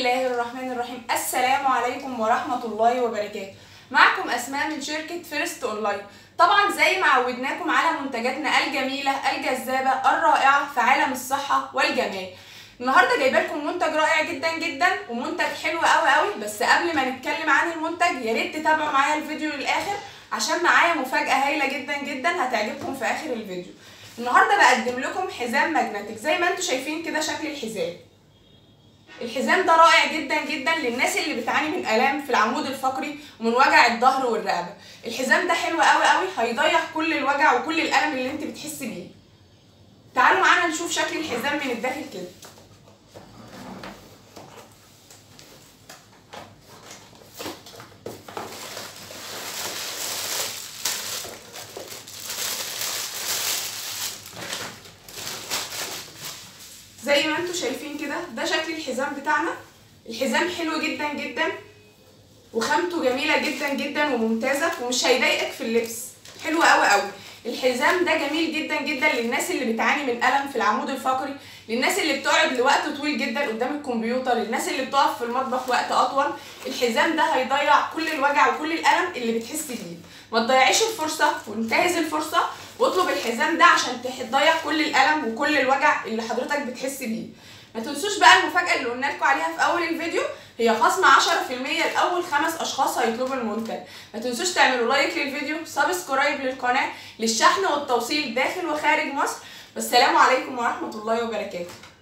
الله الرحمن الرحيم السلام عليكم ورحمة الله وبركاته معكم أسماء من شركة فيرست أونلاين طبعا زي ما عودناكم على منتجاتنا الجميلة الجذابة الرائعة في عالم الصحة والجمال النهارده جايبه لكم منتج رائع جدا جدا ومنتج حلو قوي قوي بس قبل ما نتكلم عن المنتج يا ريت تتابعوا معايا الفيديو للاخر عشان معايا مفاجاه هايله جدا جدا هتعجبكم في اخر الفيديو النهارده بقدم لكم حزام ماجنتيك زي ما انتم شايفين كده شكل الحزام الحزام ده رائع جدا جدا للناس اللي بتعاني من الام في العمود الفقري ومن وجع الظهر والرقبه الحزام ده حلو قوي قوي هيضيع كل الوجع وكل الالم اللي انت بتحسي بيه تعالوا معانا نشوف شكل الحزام من الداخل كده زي ما انتم شايفين كده ده شكل الحزام بتاعنا الحزام حلو جدا جدا وخامته جميله جدا جدا وممتازه ومش هيضايقك في اللبس حلو قوي قوي الحزام ده جميل جدا جدا للناس اللي بتعاني من الم في العمود الفقري للناس اللي بتقعد لوقت طويل جدا قدام الكمبيوتر للناس اللي بتقف في المطبخ وقت اطول الحزام ده هيضيع كل الوجع وكل الالم اللي بتحسي بيه ما تضيعيش الفرصه وانتهز الفرصه واطلب الحزام ده عشان تضيع كل الالم وكل الوجع اللي حضرتك بتحس بيه ما تنسوش بقى المفاجاه اللي قلنا لكم عليها في اول الفيديو هي خصم 10% لاول خمس اشخاص هيطلبوا المنتج ما تنسوش تعملوا لايك للفيديو سبسكرايب للقناه للشحن والتوصيل داخل وخارج مصر والسلام عليكم ورحمه الله وبركاته